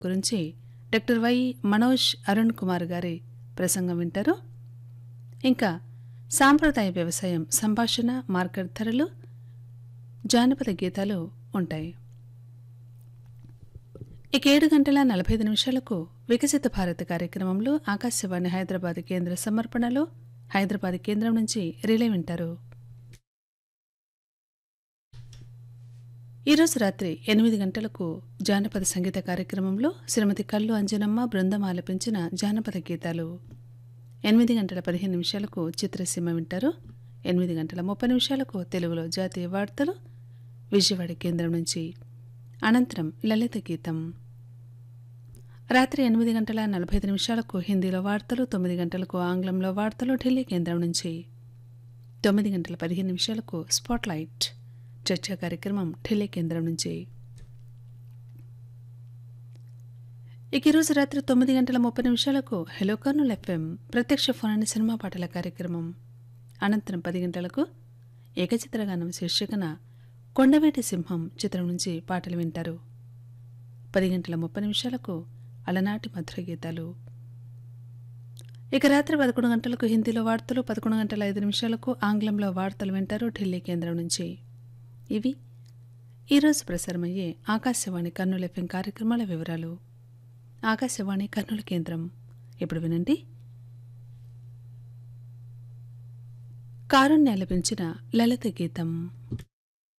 గురించి doctor Y Manoj Arun Kumar గారి ప్రసంగం వింటారు ఇంకా సాంప్రదాయ వ్యవసాయం సంభాషణ మార్కెట్ ధరలు జానపద గీతాలు ఉంటాయి ఇక ఏడు గంటల నలభై ఐదు నిమిషాలకు వికసిత భారత్ కార్యక్రమంలో ఆకాశవాణి హైదరాబాద్ కేంద్ర సమర్పణలో హైదరాబాద్ కేంద్రం నుంచి రిలే వింటారు ఈరోజు రాత్రి ఎనిమిది గంటలకు జానపద సంగీత కార్యక్రమంలో శ్రీమతి కల్లు అంజనమ్మ బృందం ఆలపించిన జానపద గీతాలు ఎనిమిది గంటల పదిహేను నిమిషాలకు చిత్రసీమ వింటారు ఎనిమిది గంటల ముప్పై నిమిషాలకు తెలుగులో జాతీయ వార్తలు విజయవాడ కేంద్రం నుంచి అనంతరం లలిత గీతం రాత్రి ఎనిమిది గంటల నలభై ఐదు నిమిషాలకు హిందీలో వార్తలు తొమ్మిది గంటలకు ఆంగ్లంలో వార్తలు ఢిల్లీ కేంద్రం నుంచి తొమ్మిది గంటల పదిహేను నిమిషాలకు స్పాట్లైట్ చర్చా కార్యక్రమం ఢిల్లీ కేంద్రం నుంచి ఇక ఈరోజు రాత్రి తొమ్మిది గంటల ముప్పై నిమిషాలకు హెలో కర్నూల్ ఎఫ్ఎం ప్రత్యక్ష ఫోన్ అనే సినిమా పాటల కార్యక్రమం అనంతరం పది గంటలకు ఏకచిత్రగానం శీర్షికన కొండవేటి సింహం చిత్రం నుంచి పాటలు వింటారు పది గంటల ముప్పై నిమిషాలకు అలనాటి మధుర గీతాలు ఇక రాత్రి పదకొండు గంటలకు హిందీలో వార్తలు పదకొండు గంటల ఐదు నిమిషాలకు ఆంగ్లంలో వార్తలు వింటారు ఢిల్లీ కేంద్రం నుంచి ఇవి ఈరోజు ప్రసారమయ్యే ఆకాశవాణి కర్నూలు ఎఫ్ఎం కార్యక్రమాల వివరాలు ఆకాశవాణి కర్నూలు కేంద్రం ఇప్పుడు వినండి కారుణ్య లభించిన లలిత గీతం